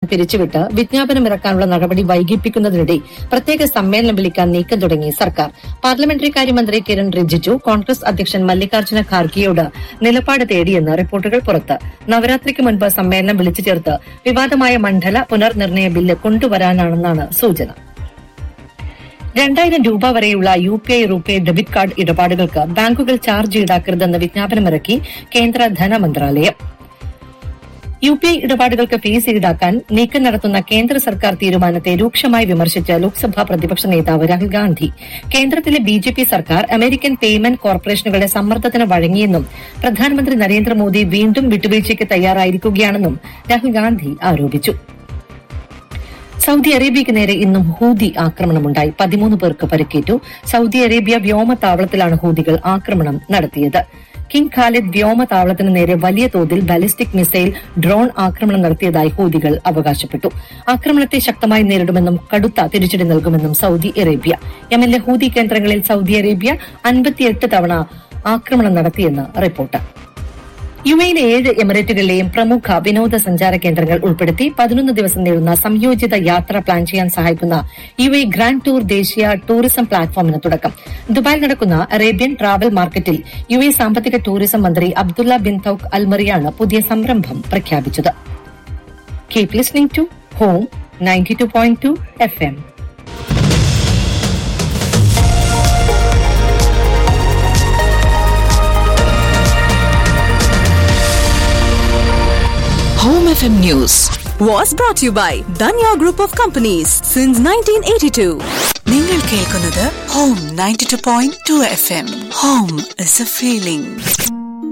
പിരിച്ചുവിട്ട് വിജ്ഞാപനം ഇറക്കാനുള്ള നടപടി വൈകിപ്പിക്കുന്നതിനിടെ പ്രത്യേക സമ്മേളനം വിളിക്കാൻ നീക്കം തുടങ്ങി സർക്കാർ പാർലമെന്ററി കാര്യമന്ത്രി കിരൺ റിജിജു കോൺഗ്രസ് അധ്യക്ഷൻ മല്ലികാർജ്ജുന ഖാർഗെയോട് നിലപാട് തേടിയെന്ന് റിപ്പോർട്ടുകൾ പുറത്ത് നവരാത്രിക്ക് മുൻപ് സമ്മേളനം വിളിച്ചു ചേർത്ത് വിവാദമായ മണ്ഡല പുനർനിർണയ ബില്ല് കൊണ്ടുവരാനാണെന്നാണ് സൂചന രണ്ടായിരം രൂപ വരെയുള്ള U P I RuPay debit card ഇടപാടുകൾക്ക് ബാങ്കുകൾ ചാർജ് ഈടാക്കരുതെന്ന് വിജ്ഞാപനമിറക്കി കേന്ദ്ര ധനമന്ത്രാലയം യു പി ഐ ഇടപാടുകൾക്ക് ഫീസ് ഈടാക്കാൻ നീക്കം നടത്തുന്ന കേന്ദ്ര സർക്കാർ തീരുമാനത്തെ രൂക്ഷമായി വിമർശിച്ച ലോക്സഭാ പ്രതിപക്ഷ നേതാവ് രാഹുൽ ഗാന്ധി കേന്ദ്രത്തിലെ ബി ജെ പി സർക്കാർ അമേരിക്കൻ പേയ്മെന്റ് കോർപ്പറേഷനുകളുടെ സമ്മർദ്ദത്തിന് വഴങ്ങിയെന്നും പ്രധാനമന്ത്രി നരേന്ദ്രമോദി വീണ്ടും വിട്ടുവീഴ്ചയ്ക്ക് തയ്യാറായിരിക്കുകയാണെന്നും രാഹുൽ ഗാന്ധി ആരോപിച്ചു സൌദി അറേബ്യയ്ക്ക് നേരെ ഇന്നും ഹൂതി ആക്രമണമുണ്ടായി പതിമൂന്ന് പേർക്ക് പരിക്കേറ്റു സൌദി അറേബ്യ വ്യോമതാവളത്തിലാണ് ഹൂതികൾ ആക്രമണം നടത്തിയത് കിങ് ഖാലിദ് വ്യോമതാവളത്തിന് നേരെ വലിയ തോതിൽ ബാലിസ്റ്റിക് മിസൈൽ ഡ്രോൺ ആക്രമണം നടത്തിയതായി ഹൂതികൾ അവകാശപ്പെട്ടു ആക്രമണത്തെ ശക്തമായി നേരിടുമെന്നും കടുത്ത തിരിച്ചടി നൽകുമെന്നും സൌദി അറേബ്യ യമനിലെ ഹൂതി കേന്ദ്രങ്ങളിൽ സൌദി അറേബ്യ അൻപത്തിയെട്ട് തവണ ആക്രമണം നടത്തിയെന്ന് റിപ്പോർട്ട് യു എയിലെ ഏഴ് എമിറേറ്റുകളിലെയും പ്രമുഖ വിനോദസഞ്ചാര കേന്ദ്രങ്ങൾ ഉൾപ്പെടുത്തി പതിനൊന്ന് ദിവസം നീളുന്ന സംയോജിത യാത്ര പ്ലാൻ ചെയ്യാൻ സഹായിക്കുന്ന യു എ ഗ്രാൻഡ് ടൂർ ദേശീയ ടൂറിസം പ്ലാറ്റ്ഫോമിന് തുടക്കം ദുബായിൽ നടക്കുന്ന അറേബ്യൻ ട്രാവൽ മാർക്കറ്റിൽ യു എ സാമ്പത്തിക ടൂറിസം മന്ത്രി അബ്ദുള്ള ബിൻ തൌക്ക് അൽമറിയാണ് പുതിയ സംരംഭം പ്രഖ്യാപിച്ചത് keep listening to home ninety two point two F M Home FM News. was brought to you by Danya Group of Companies since 1982. നിങ്ങൾ കേൾക്കുന്നത് home ninety two point two F M home is a feeling